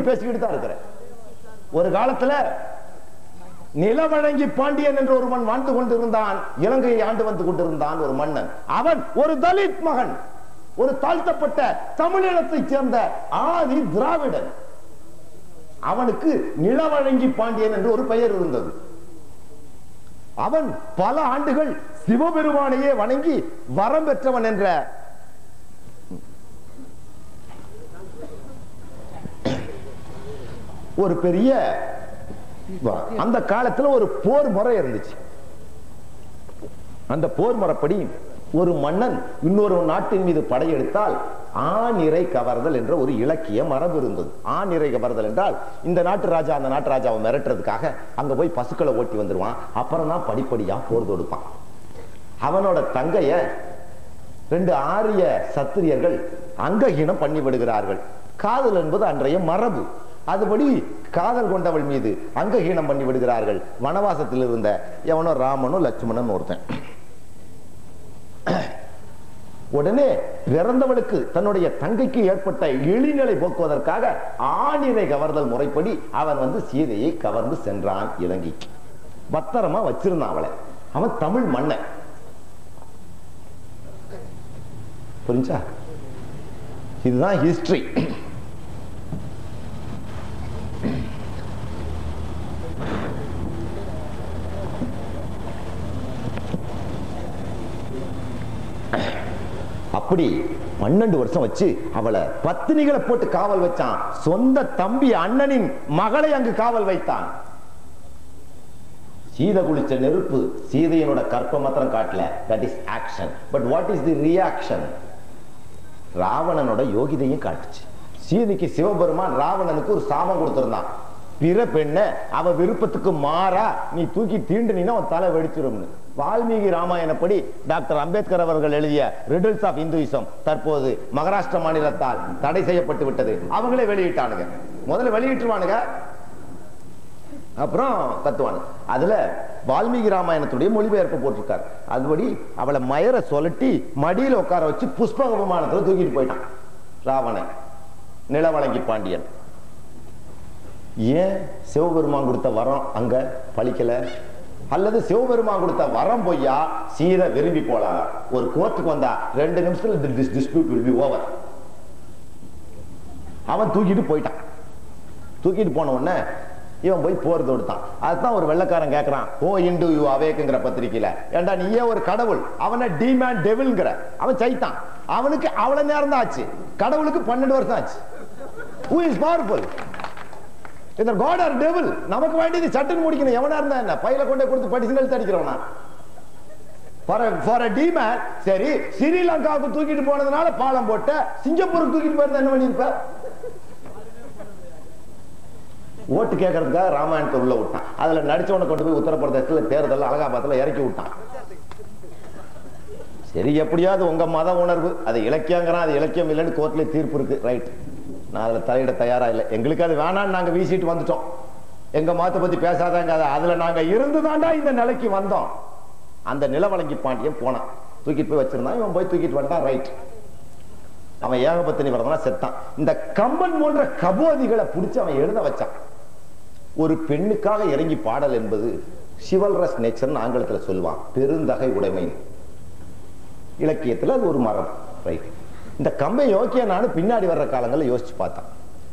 பேசிக்கிட்டு தான் இருக்கிறேன் ஒரு காலத்துல நிலவழங்கி பாண்டியன் என்ற ஒருவன் வாழ்ந்து கொண்டிருந்தான் இலங்கையை ஆண்டு வந்து கொண்டிருந்தான் ஒரு மன்னன் அவன் ஒரு தலித் மகன் ஒரு தாழ்த்தப்பட்ட தமிழினத்தைச் சேர்ந்த ஆதி திராவிடன் அவனுக்கு நிலவழங்கி பாண்டியன் என்று ஒரு பெயர் இருந்தது அவன் பல ஆண்டுகள் சிவபெருமானையே வணங்கி வரம் பெற்றவன் என்ற ஒரு பெரிய அந்த காலத்துல ஒரு போர் முறை இருந்துச்சு அந்த போர் முறைப்படி ஒரு மன்னன் இன்னொரு நாட்டின் மீது படையெடுத்தால் ஆணிரை கவர்தல் என்ற ஒரு இலக்கிய மரபு இருந்தது ஆணிரை கவர்தல் என்றால் இந்த நாட்டு ராஜா அந்த நாட்டு ராஜாவை மிரட்டுறதுக்காக அங்க போய் பசுக்களை ஓட்டி வந்துருவான் அப்புறம் தான் படிப்படியா போர் தொடுப்பான் அவனோட தங்கைய ரெண்டு ஆரிய சத்திரியர்கள் அங்கஹீனம் பண்ணி விடுகிறார்கள் காதல் என்பது அன்றைய மரபு அதுபடி காதல் கொண்டவள் மீது அங்கஹீனம் பண்ணி விடுகிறார்கள் வனவாசத்தில் இருந்த எவனோ ராமனும் லட்சுமணன் ஒருத்தன் உடனே பிறந்தவளுக்கு தன்னுடைய தங்கைக்கு ஏற்பட்ட இழிநிலை போக்குவதற்காக ஆணிரை கவர்தல் முறைப்படி அவன் வந்து சீதையை கவர்ந்து சென்றான் இலங்கைக்கு பத்திரமா வச்சிருந்தான் அவளை அவன் தமிழ் மன்னன் புரிஞ்சா இதுதான் ஹிஸ்டரி அப்படி பன்னெண்டு வருஷம் வச்சு அவளை பத்தினிகளை போட்டு காவல் வச்சான் சொந்த தம்பி அண்ணனின் மகளை அங்கு காவல் வைத்தான் சீதை குளிச்ச நெருப்பு சீதையனோட கற்ப மாத்திரம் காட்டல that is action but what is the reaction ராவணனோட யோகிதையும் காட்டுச்சு சீதைக்கு சிவபெருமான் ராவணனுக்கு ஒரு சாபம் கொடுத்திருந்தான் பிற பெண்ண அவ விருப்பத்துக்கு மாறா நீ தூக்கி தீண்டுனீன்னா அவன் தலை வெடிச்சிரும்னு வால்மீகி ராமாயணப்படி டாக்டர் அம்பேத்கர் அவர்கள் எழுதிய ரிடல்ஸ் ஆஃப் இந்துயிசம் தற்போது மகாராஷ்டிர மாநிலத்தால் தடை செய்யப்பட்டு விட்டது அவங்களே வெளியிட்டானுங்க முதல்ல வெளியிட்டுருவானுங்க அப்புறம் கத்துவான் அதுல வால்மீகி ராமாயணத்துடைய மொழிபெயர்ப்பு போட்டிருக்காரு அதுபடி அவளை மயர சொல்லட்டி மடியில உட்கார வச்சு புஷ்ப விமானத்துல தூக்கிட்டு போயிட்டான் ராவணன் நிலவழங்கி பாண்டியன் ஏன் சிவபெருமான் கொடுத்த வரம் அங்க பழிக்கல அல்லது சிவபெருமான் கொடுத்த வரம் பொய்யா சீதை விரும்பி போலாம் ஒரு கோர்ட்டுக்கு வந்தா ரெண்டு நிமிஷத்துல டிஸ்பியூட் வில் பி ஓவர் அவன் தூக்கிட்டு போயிட்டான் தூக்கிட்டு போன உடனே இவன் போய் போர் தொடுத்தான் அதுதான் ஒரு வெள்ளக்காரன் கேட்கறான் ஓ இண்டு யூ அவேக்குங்கிற பத்திரிக்கையில ஏண்டா நீயே ஒரு கடவுள் அவனை டிமேன் டெவில்ங்கிற அவன் சைத்தான் அவனுக்கு அவ்வளவு நேரம் தான் ஆச்சு கடவுளுக்கு பன்னெண்டு வருஷம் ஆச்சு ஹூ இஸ் பவர்ஃபுல் இந்த காட் ஆர் டெவில் நமக்கு வேண்டியது சட்டுன்னு முடிக்கணும் எவனா இருந்தா என்ன பையில கொண்டே கொடுத்து படிச்சு எழுத்து அடிக்கிறவனா ஃபார் டிமேன் சரி ஸ்ரீலங்காவுக்கு தூக்கிட்டு போனதுனால பாலம் போட்ட சிங்கப்பூருக்கு தூக்கிட்டு போயிருந்தா என்ன பண்ணிருப்ப ஓட்டு கேட்கறதுக்காக ராமாயணத்தை உள்ள விட்டான் அதுல நடிச்சவனை கொண்டு போய் உத்தரப்பிரதேசத்துல தேர்தல் அலகாபாத்ல இறக்கி விட்டான் சரி எப்படியாவது உங்க மத உணர்வு அது இலக்கியங்கிறான் அது இலக்கியம் இல்லைன்னு கோர்ட்ல தீர்ப்பு இருக்கு ரைட் நான் அதுல தலையிட தயாரா இல்லை எங்களுக்கு அது வேணாம்னு நாங்க வீசிட்டு வந்துட்டோம் எங்க மதத்தை பத்தி பேசாதாங்க அது அதுல நாங்க இருந்துதான்டா இந்த நிலைக்கு வந்தோம் அந்த நிலவழங்கி பாண்டியன் போனான் தூக்கிட்டு போய் வச்சிருந்தான் இவன் போய் தூக்கிட்டு வந்தான் ரைட் அவன் ஏகபத்தினி வரதுனா செத்தான் இந்த கம்பன் போன்ற கபோதிகளை பிடிச்சு அவன் எழுத வச்சான் ஒரு பெண்ணுக்காக இறங்கி பாடல் என்பது சிவல்ரஸ் நேச்சர் ஆங்கிலத்துல சொல்லுவான் பெருந்தகை உடைமை இலக்கியத்துல அது ஒரு மரம் ரைட் இந்த கம்பை யோக்கிய நானு பின்னாடி வர்ற காலங்களில் யோசிச்சு பார்த்தான்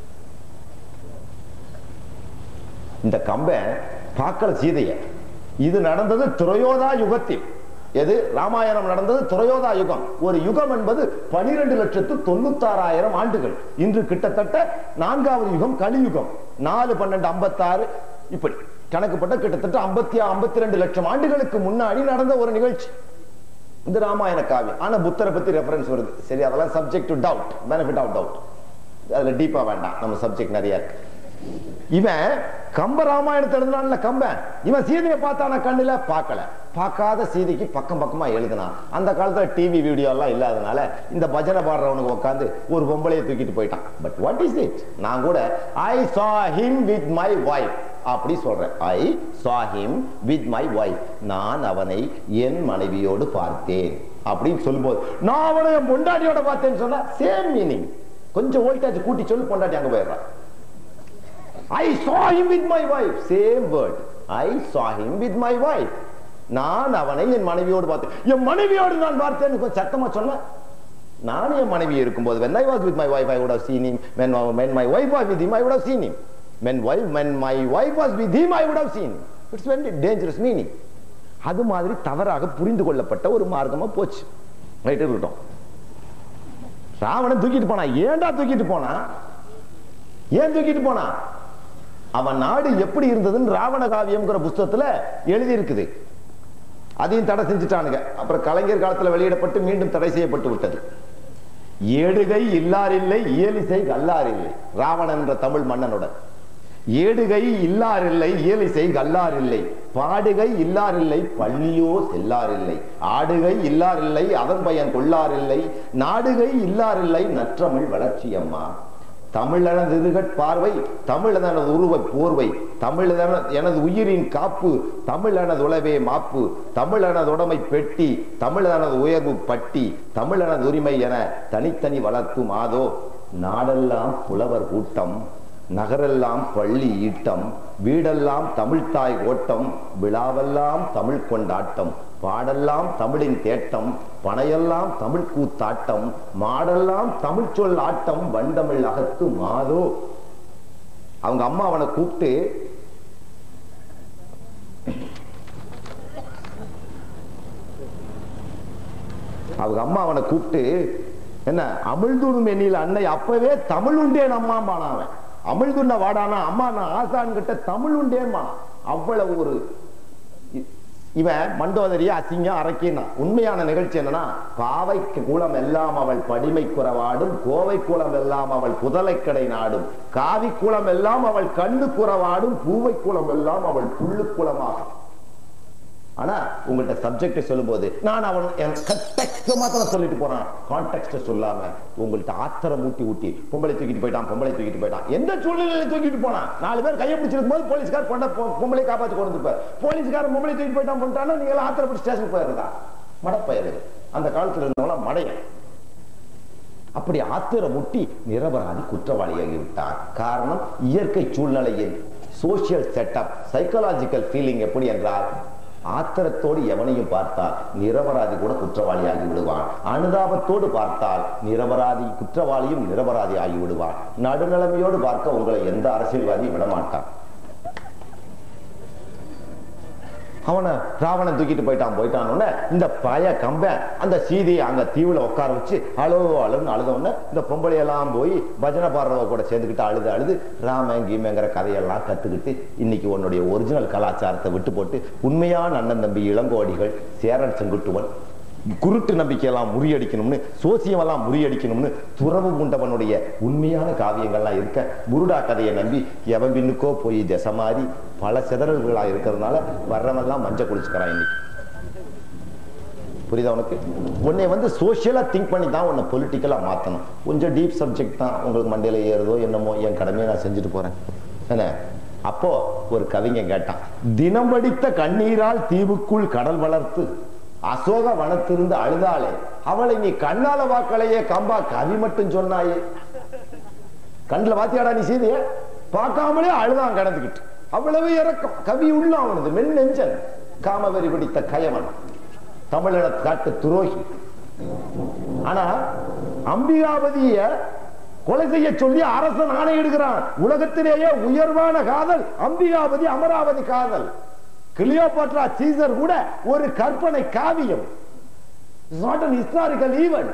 இந்த கம்பை பார்க்கல சீதைய இது நடந்தது துரையோதா யுகத்தில் எது ராமாயணம் நடந்தது துரையோதா யுகம் ஒரு யுகம் என்பது பனிரெண்டு லட்சத்து தொண்ணூத்தாறாயிரம் ஆண்டுகள் இன்று கிட்டத்தட்ட நான்காவது யுகம் கலியுகம் நாலு பன்னெண்டு ஐம்பத்தாறு இப்படி கணக்குப்பட்ட கிட்டத்தட்ட ஐம்பத்தி ஐம்பத்தி ரெண்டு லட்சம் ஆண்டுகளுக்கு முன்னாடி நடந்த ஒரு நிகழ்ச்சி இந்த ராமாயண காவியம் ஆனா புத்தரை பத்தி ரெஃபரன்ஸ் வருது சரி அதெல்லாம் subject to doubt benefit of doubt அதுல டீப்பா வேண்டாம் நம்ம சப்ஜெக்ட் நிறைய இருக்கு இவன் கம்ப ராமாயணத்தை எழுதினான்ல கம்பன் இவன் சீதையை பார்த்தான கண்ணுல பார்க்கல பார்க்காத சீதைக்கு பக்கம் பக்கமா எழுதினான் அந்த காலத்துல டிவி வீடியோ எல்லாம் இல்லாதனால இந்த பஜனை பாடுறவனுக்கு உட்காந்து ஒரு பொம்பளையை தூக்கிட்டு போயிட்டான் பட் வாட் இஸ் இட் நான் கூட ஐ saw him with my wife அப்படி சொல்றேன் ஐ saw him with my wife நான் அவனை என் மனைவியோடு பார்த்தேன் அப்படின்னு சொல்லும்போது நான் அவனை என் பொண்டாட்டியோட பார்த்தேன்னு சொன்னா சேம் மீனிங் கொஞ்சம் வோல்டேஜ் கூட்டி சொல்லி பொண்டாட்டி அங்க போயிடுறான் I saw him with my wife same word I saw him with my wife நான் அவனை என் மனைவியோடு பார்த்தேன் என் மனைவியோடு நான் பார்த்தேன் கொஞ்சம் சத்தமா சொன்ன நான் என் மனைவி இருக்கும்போது when I was with my wife I would have seen him when, when my wife was with him I would have seen him when, wife, when my wife was with him I would have seen him it's very dangerous meaning அது மாதிரி தவறாக புரிந்து கொள்ளப்பட்ட ஒரு மார்க்கமா போச்சு right இருக்கட்டும் ராவணன் தூக்கிட்டு போனா ஏன்டா தூக்கிட்டு போனா ஏன் தூக்கிட்டு போனா அவன் நாடு எப்படி இருந்ததுன்னு ராவண காவியம்ங்கிற புஸ்தகத்துல எழுதி இருக்குது அதையும் தடை செஞ்சுட்டானுங்க அப்புறம் கலைஞர் காலத்துல வெளியிடப்பட்டு மீண்டும் தடை செய்யப்பட்டு விட்டது ஏடுகை இல்லாரில்லை இயலிசை கல்லாரில்லை ராவணன் என்ற தமிழ் மன்னனுடன் ஏடுகை இல்லாரில்லை இயலிசை கல்லாரில்லை பாடுகை இல்லாரில்லை பள்ளியோ செல்லாரில்லை ஆடுகை இல்லாரில்லை அதன் பயன் கொள்ளாரில்லை நாடுகை இல்லாரில்லை நற்றமிழ் வளர்ச்சியம்மா தமிழனது இருகட் பார்வை தமிழனது உருவ போர்வை தமிழன எனது உயிரின் காப்பு தமிழனது உளவே மாப்பு தமிழனது உடைமை பெட்டி தமிழனது உயர்வு பட்டி தமிழனது உரிமை என தனித்தனி வளர்க்கும் ஆதோ நாடெல்லாம் புலவர் கூட்டம் நகரெல்லாம் பள்ளி ஈட்டம் வீடெல்லாம் தமிழ்த்தாய் ஓட்டம் விழாவெல்லாம் தமிழ் கொண்டாட்டம் பாடெல்லாம் தமிழின் தேட்டம் பனையெல்லாம் தமிழ் கூத்தாட்டம் மாடெல்லாம் தமிழ் சொல் ஆட்டம் வண்டமிழ் அகத்து மாதோ அவங்க அம்மா அவனை கூப்பிட்டு அவங்க அம்மா அவனை கூப்பிட்டு என்ன அமிழ்துடும் எண்ணில் அன்னை அப்பவே தமிழ் உண்டேன் அம்மா அவன் அமிழ்துண்ண வாடானா அம்மா நான் ஆசான் கிட்ட தமிழ் உண்டேன் அவ்வளவு ஒரு இவன் மண்டோதரிய அசிங்கம் அரக்கினா உண்மையான நிகழ்ச்சி என்னன்னா பாவைக்கு குளம் எல்லாம் அவள் படிமை குறவாடும் கோவை குளம் எல்லாம் அவள் புதலைக்கடை நாடும் காவி குளம் எல்லாம் அவள் கண்ணு குறவாடும் பூவை குளம் எல்லாம் அவள் புல்லு குளமாகும் ஆனா உங்கள்ட்ட சப்ஜெக்ட் சொல்லும்போது நான் அவன் மாத்திரம் சொல்லிட்டு போறான் கான்டெக்ட் சொல்லாம உங்கள்ட்ட ஆத்திரம் ஊட்டி ஊட்டி பொம்பளை தூக்கிட்டு போயிட்டான் பொம்பளை தூக்கிட்டு போயிட்டான் எந்த சூழ்நிலையில தூக்கிட்டு போனான் நாலு பேர் கையை பிடிச்சிருக்கும் போது போலீஸ்கார் பொண்ணை பொம்பளை காப்பாத்தி கொண்டு வந்துப்பார் போலீஸ்கார் பொம்பளை தூக்கிட்டு போயிட்டான் பண்ணிட்டானா நீங்க எல்லாம் ஆத்திரப்பட்டு ஸ்டேஷன் போயிருந்தா மடப்பயரு அந்த காலத்துல இருந்தவங்களாம் மடைய அப்படி ஆத்திரம் முட்டி நிரபராதி குற்றவாளியாகி விட்டார் காரணம் இயற்கை சூழ்நிலையில் சோசியல் செட்டப் சைக்கலாஜிக்கல் ஃபீலிங் எப்படி என்றால் ஆத்திரத்தோடு எவனையும் பார்த்தால் நிரபராதி கூட குற்றவாளி ஆகி விடுவான் அனுதாபத்தோடு பார்த்தால் நிரபராதி குற்றவாளியும் நிரபராதி ஆகி விடுவான் நடுநிலைமையோடு பார்க்க உங்களை எந்த அரசியல்வாதியும் விடமாட்டான் அவனை ராவணன் தூக்கிட்டு போயிட்டான் போயிட்டான் இந்த பய கம்பன் அந்த சீதையை அங்க தீவுல உட்கார வச்சு அழு அழுன்னு அழுதவுடனே இந்த பொம்பளையெல்லாம் போய் பஜனை பாடுறவ கூட சேர்ந்துக்கிட்டு அழுது அழுது ராமன் கீமங்கிற கதையெல்லாம் கத்துக்கிட்டு இன்னைக்கு உன்னுடைய ஒரிஜினல் கலாச்சாரத்தை விட்டு போட்டு உண்மையான அண்ணன் தம்பி இளங்கோடிகள் சேரன் செங்குட்டுவன் குருட்டு நம்பிக்கையெல்லாம் முறியடிக்கணும்னு சோசியம் எல்லாம் முறியடிக்கணும்னு துறவு பூண்டவனுடைய உண்மையான காவியங்கள்லாம் இருக்க புருடா கதையை நம்பி எவன் பின்னுக்கோ போய் திசை மாறி பல சிதறல்களா இருக்கிறதுனால வர்றவெல்லாம் மஞ்சள் குளிச்சுக்கிறான் இன்னைக்கு புரியுதா உனக்கு உன்னை வந்து சோசியலா திங்க் பண்ணி தான் உன்னை பொலிட்டிக்கலா மாத்தணும் கொஞ்சம் டீப் சப்ஜெக்ட் தான் உங்களுக்கு மண்டையில ஏறுதோ என்னமோ என் கடமையை நான் செஞ்சுட்டு போறேன் என்ன அப்போ ஒரு கவிஞன் கேட்டான் தினம் படித்த கண்ணீரால் தீவுக்குள் கடல் வளர்த்து அசோக வனத்திலிருந்து அழுதாளே அவளை நீ கண்ணால வாக்கலையே கம்பா கவி மட்டும் சொன்னாயே கண்ணுல பாத்தியாடா நீ சீதைய பார்க்காமலே அழுதான் கடந்துகிட்டு அவ்வளவு இறக்கம் கவி உள்ள அவனது மென் நெஞ்சன் காமவெறி பிடித்த கயவன் தமிழன காட்டு துரோகி ஆனா அம்பிகாபதிய கொலை செய்ய சொல்லி அரசன் ஆணையிடுகிறான் உலகத்திலேயே உயர்வான காதல் அம்பிகாபதி அமராவதி காதல் கிளியோபாட்ரா சீசர் கூட ஒரு கற்பனை காவியம் நாட் அன் ஹிஸ்டாரிக்கல் ஈவெண்ட்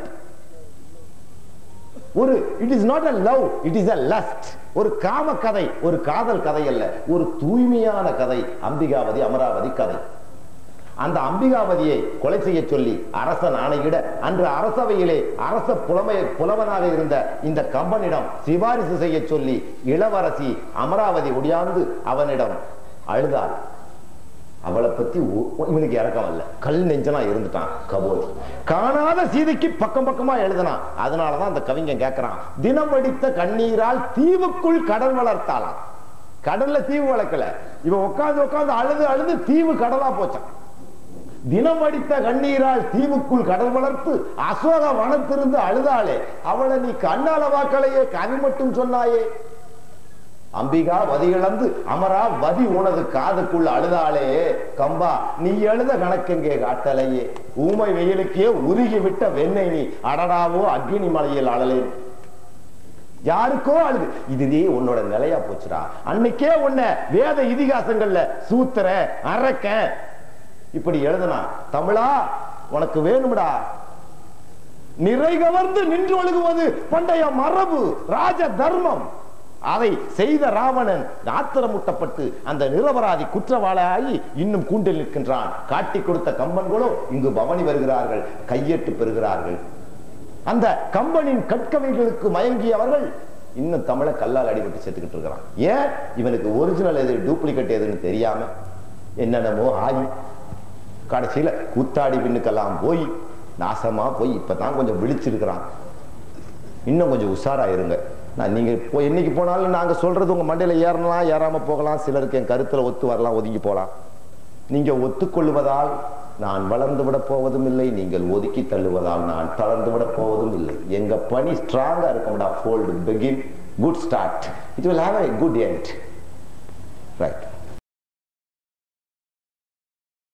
ஒரு it is not a love it is a lust ஒரு காம கதை ஒரு காதல் கதை அல்ல ஒரு தூய்மையான கதை அம்பிகாவதி அமராவதி கதை அந்த அம்பிகாவதியை கொலை செய்ய சொல்லி அரசன் ஆணையிட அன்று அரசவையிலே அரச புலமை புலவனாக இருந்த இந்த கம்பனிடம் சிபாரிசு செய்ய சொல்லி இளவரசி அமராவதி ஒடியாந்து அவனிடம் அழுதாள் அவளை பத்தி இவனுக்கு இறக்கம் இல்ல கல் நெஞ்சனா இருந்துட்டான் கபோதி காணாத சீதைக்கு பக்கம் பக்கமா எழுதினான் அதனாலதான் அந்த கவிஞன் கேட்கிறான் தினம் வடித்த கண்ணீரால் தீவுக்குள் கடல் வளர்த்தாளாம் கடல்ல தீவு வளர்க்கல இவன் உட்காந்து உட்காந்து அழுது அழுது தீவு கடலா போச்சான் தினம் அடித்த கண்ணீரால் தீவுக்குள் கடல் வளர்த்து அசோக வனத்திருந்து அழுதாளே அவளை நீ கண்ணால வாக்கலையே கவி மட்டும் சொன்னாயே அம்பிகா வதி இழந்து அமரா வதி உனது காதுக்குள்ள அழுதாளே கம்பா நீ எழுத கணக்கெங்கே காட்டலையே ஊமை வெயிலுக்கே உருகி விட்ட வெண்ணெய் நீ அடடாவோ அக்னி மலையில் அழலேன் யாருக்கோ அழுது இதுவே உன்னோட நிலையா போச்சுடா அன்னைக்கே உன்னை வேத இதிகாசங்கள்ல சூத்திர அரக்க இப்படி எழுதுனா தமிழா உனக்கு வேணும்டா நிறை கவர்ந்து நின்று ஒழுகுவது பண்டைய மரபு ராஜ தர்மம் அதை செய்த ராவணன் ஆத்திரமூட்டப்பட்டு அந்த நிரபராதி குற்றவாளியாகி இன்னும் கூண்டில் நிற்கின்றான் காட்டி கொடுத்த கம்பன்களோ இங்கு பவனி வருகிறார்கள் கையெட்டு பெறுகிறார்கள் அந்த கம்பனின் கற்கவைகளுக்கு மயங்கியவர்கள் இன்னும் தமிழை கல்லால் அடிபட்டு செத்துக்கிட்டு இருக்கிறான் ஏன் இவனுக்கு ஒரிஜினல் எது டூப்ளிகேட் எதுன்னு தெரியாம என்னென்னமோ ஆகி கடைசியில கூத்தாடி பின்னுக்கெல்லாம் போய் நாசமா போய் இப்பதான் கொஞ்சம் விழிச்சிருக்கிறான் இன்னும் கொஞ்சம் உஷாரா இருங்க நான் நீங்க இப்போ என்னைக்கு போனாலும் நாங்க சொல்றது உங்க மண்டையில ஏறலாம் ஏறாம போகலாம் சிலருக்கு என் கருத்துல ஒத்து வரலாம் ஒதுங்கி போகலாம் நீங்க ஒத்துக்கொள்வதால் நான் வளர்ந்து விட போவதும் இல்லை நீங்கள் ஒதுக்கி தள்ளுவதால் நான் தளர்ந்து விட போவதும் இல்லை எங்க பணி ஸ்ட்ராங்கா இருக்கும்டா fold begin good start it will have a good end right